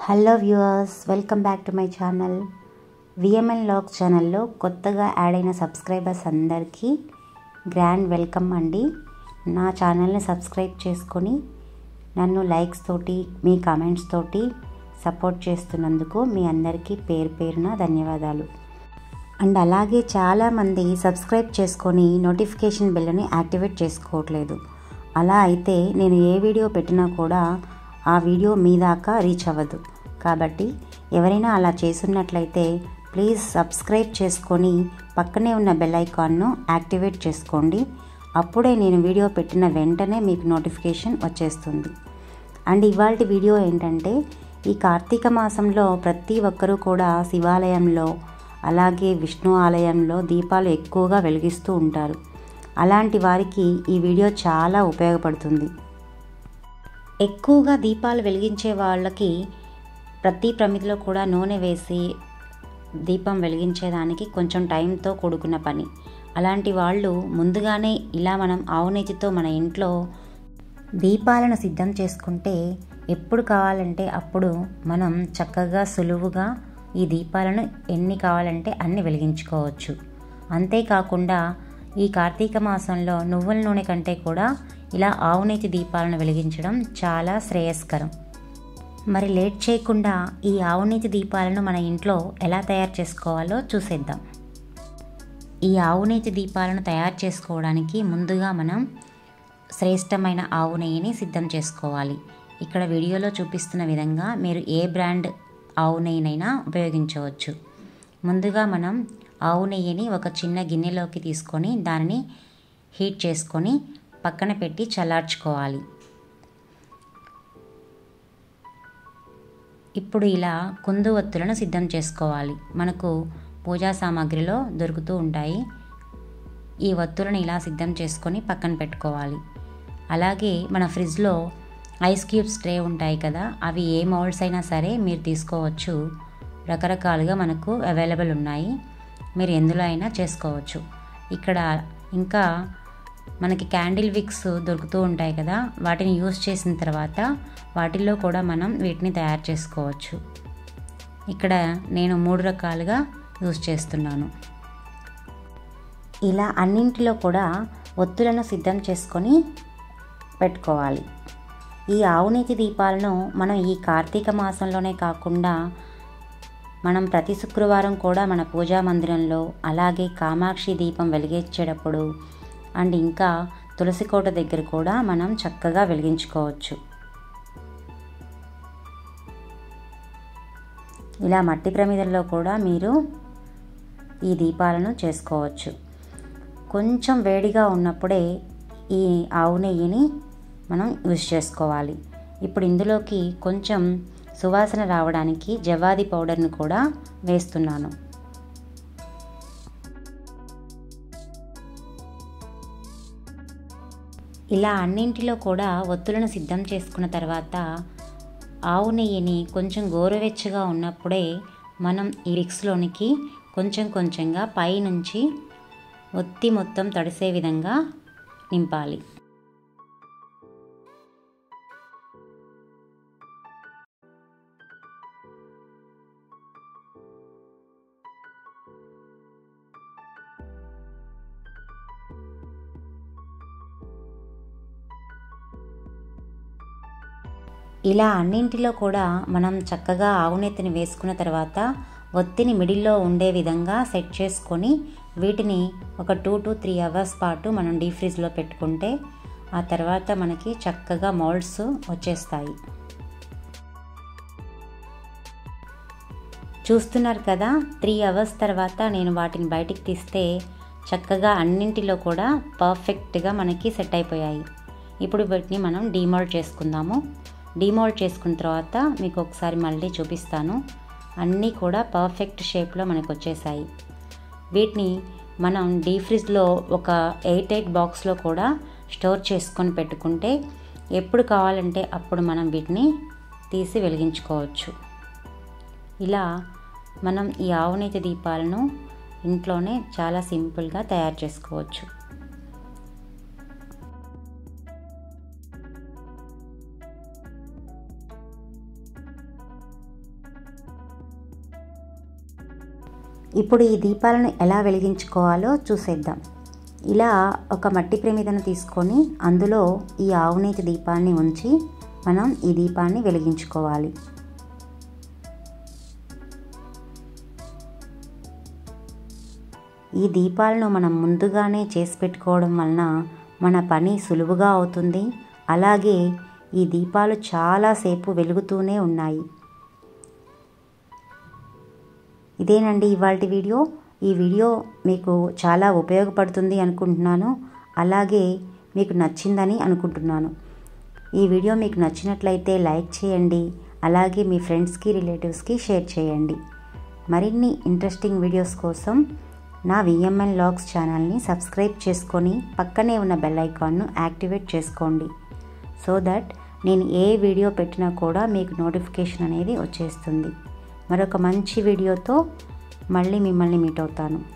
hello viewers welcome back to my channel VML log ఛానల్లో కొత్తగా add అయిన subscribers అందరికీ గ్రాండ్ వెల్కమ్ అండి నా ఛానల్ని సబ్స్క్రైబ్ చేసుకొని నన్ను లైక్స్ తోటి మీ కామెంట్స్ తోటి సపోర్ట్ చేస్తున్నందుకు మీ అందరికీ పేరు పేరున ధన్యవాదాలు అండ్ అలాగే చాలామంది సబ్స్క్రైబ్ చేసుకొని నోటిఫికేషన్ బిల్లుని యాక్టివేట్ చేసుకోవట్లేదు అలా అయితే నేను ఏ వీడియో పెట్టినా కూడా ఆ వీడియో మీ దాకా రీచ్ అవ్వదు కాబట్టి ఎవరైనా అలా చేస్తున్నట్లయితే ప్లీజ్ సబ్స్క్రైబ్ చేసుకొని పక్కనే ఉన్న బెల్ ఐకాన్ను యాక్టివేట్ చేసుకోండి అప్పుడే నేను వీడియో పెట్టిన వెంటనే మీకు నోటిఫికేషన్ వచ్చేస్తుంది అండ్ ఇవాళ వీడియో ఏంటంటే ఈ కార్తీక మాసంలో ప్రతి ఒక్కరూ కూడా శివాలయంలో అలాగే విష్ణు ఆలయంలో దీపాలు ఎక్కువగా వెలిగిస్తూ ఉంటారు అలాంటి వారికి ఈ వీడియో చాలా ఉపయోగపడుతుంది ఎక్కువగా దీపాలు వెలిగించే వాళ్ళకి ప్రతి ప్రమిదిలో కూడా నూనె వేసి దీపం వెలిగించేదానికి కొంచెం టైంతో కూడుకున్న పని అలాంటి వాళ్ళు ముందుగానే ఇలా మనం ఆవు నెయ్యితో మన ఇంట్లో దీపాలను సిద్ధం చేసుకుంటే ఎప్పుడు కావాలంటే అప్పుడు మనం చక్కగా సులువుగా ఈ దీపాలను ఎన్ని కావాలంటే అన్ని వెలిగించుకోవచ్చు అంతేకాకుండా ఈ కార్తీక మాసంలో నువ్వుల నూనె కంటే కూడా ఇలా ఆవు నెయ్యి దీపాలను వెలిగించడం చాలా శ్రేయస్కరం మరి లేట్ చేయకుండా ఈ ఆవు నెయ్యి దీపాలను మన ఇంట్లో ఎలా తయారు చేసుకోవాలో చూసేద్దాం ఈ ఆవు నెయ్యి దీపాలను తయారు చేసుకోవడానికి ముందుగా మనం శ్రేష్టమైన ఆవు నెయ్యిని సిద్ధం చేసుకోవాలి ఇక్కడ వీడియోలో చూపిస్తున్న విధంగా మీరు ఏ బ్రాండ్ ఆవు నెయ్యినైనా ఉపయోగించవచ్చు ముందుగా మనం ఆవు నెయ్యిని ఒక చిన్న గిన్నెలోకి తీసుకొని దానిని హీట్ చేసుకొని పక్కన పెట్టి చల్లార్చుకోవాలి ఇప్పుడు ఇలా కుందు ఒత్తులను సిద్ధం చేసుకోవాలి మనకు పూజా సామాగ్రిలో దొరుకుతూ ఉంటాయి ఈ ఒత్తులను ఇలా సిద్ధం చేసుకొని పక్కన పెట్టుకోవాలి అలాగే మన ఫ్రిడ్జ్లో ఐస్ క్యూబ్స్ ట్రే ఉంటాయి కదా అవి ఏ మౌల్డ్స్ అయినా సరే మీరు తీసుకోవచ్చు రకరకాలుగా మనకు అవైలబుల్ ఉన్నాయి మీరు ఎందులో అయినా చేసుకోవచ్చు ఇక్కడ ఇంకా మనకి క్యాండిల్ విక్స్ దొరుకుతూ ఉంటాయి కదా వాటిని యూస్ చేసిన తర్వాత వాటిల్లో కూడా మనం వీటిని తయారు చేసుకోవచ్చు ఇక్కడ నేను మూడు రకాలుగా యూస్ చేస్తున్నాను ఇలా అన్నింటిలో కూడా ఒత్తులను సిద్ధం చేసుకొని పెట్టుకోవాలి ఈ ఆవునీతి దీపాలను మనం ఈ కార్తీక మాసంలోనే కాకుండా మనం ప్రతి శుక్రవారం కూడా మన పూజా మందిరంలో అలాగే కామాక్షి దీపం వెలిగించేటప్పుడు అండ్ ఇంకా తులసి కోట దగ్గర కూడా మనం చక్కగా వెలిగించుకోవచ్చు ఇలా మట్టి ప్రమిదల్లో కూడా మీరు ఈ దీపాలను చేసుకోవచ్చు కొంచెం వేడిగా ఉన్నప్పుడే ఈ ఆవు నెయ్యిని మనం యూజ్ చేసుకోవాలి ఇప్పుడు ఇందులోకి కొంచెం సువాసన రావడానికి జవాది పౌడర్ని కూడా వేస్తున్నాను ఇలా అన్నింటిలో కూడా ఒత్తులను సిద్ధం చేసుకున్న తర్వాత ఆవు నెయ్యిని కొంచెం గోరువెచ్చగా ఉన్నప్పుడే మనం ఈ రిక్స్లోనికి కొంచెం కొంచెంగా పైనుంచి ఒత్తి మొత్తం తడిసే విధంగా నింపాలి ఇలా అన్నింటిలో కూడా మనం చక్కగా ఆవునెత్తిని వేసుకున్న తర్వాత ఒత్తిని మిడిల్లో ఉండే విధంగా సెట్ చేసుకొని వీటిని ఒక టూ టు త్రీ అవర్స్ పాటు మనం డీప్ ఫ్రిడ్జ్లో పెట్టుకుంటే ఆ తర్వాత మనకి చక్కగా మోల్డ్స్ వచ్చేస్తాయి చూస్తున్నారు కదా త్రీ అవర్స్ తర్వాత నేను వాటిని బయటికి తీస్తే చక్కగా అన్నింటిలో కూడా పర్ఫెక్ట్గా మనకి సెట్ అయిపోయాయి ఇప్పుడు వీటిని మనం డీమోల్డ్ చేసుకుందాము డిమోల్డ్ చేసుకున్న తర్వాత మీకు ఒకసారి మళ్ళీ చూపిస్తాను అన్నీ కూడా పర్ఫెక్ట్ షేప్లో మనకు వచ్చేసాయి వీటిని మనం డీ ఫ్రిడ్జ్లో ఒక ఎయిట్ ఎయిట్ బాక్స్లో కూడా స్టోర్ చేసుకొని పెట్టుకుంటే ఎప్పుడు కావాలంటే అప్పుడు మనం వీటిని తీసి వెలిగించుకోవచ్చు ఇలా మనం ఈ ఆవునీతి దీపాలను ఇంట్లోనే చాలా సింపుల్గా తయారు చేసుకోవచ్చు ఇప్పుడు ఈ దీపాలను ఎలా వెలిగించుకోవాలో చూసేద్దాం ఇలా ఒక మట్టి ప్రమిదను తీసుకొని అందులో ఈ ఆవునేతి దీపాన్ని ఉంచి మనం ఈ దీపాన్ని వెలిగించుకోవాలి ఈ దీపాలను మనం ముందుగానే చేసి పెట్టుకోవడం వలన మన పని సులువుగా అవుతుంది అలాగే ఈ దీపాలు చాలాసేపు వెలుగుతూనే ఉన్నాయి ఇదేనండి ఇవాళ వీడియో ఈ వీడియో మీకు చాలా ఉపయోగపడుతుంది అనుకుంటున్నాను అలాగే మీకు నచ్చిందని అనుకుంటున్నాను ఈ వీడియో మీకు నచ్చినట్లయితే లైక్ చేయండి అలాగే మీ ఫ్రెండ్స్కి రిలేటివ్స్కి షేర్ చేయండి మరిన్ని ఇంట్రెస్టింగ్ వీడియోస్ కోసం నా విఎంఎన్ లాగ్స్ ఛానల్ని సబ్స్క్రైబ్ చేసుకొని పక్కనే ఉన్న బెల్ ఐకాన్ను యాక్టివేట్ చేసుకోండి సో దట్ నేను ఏ వీడియో పెట్టినా కూడా మీకు నోటిఫికేషన్ అనేది వచ్చేస్తుంది మరొక మంచి వీడియోతో మళ్ళీ మిమ్మల్ని మీట్ అవుతాను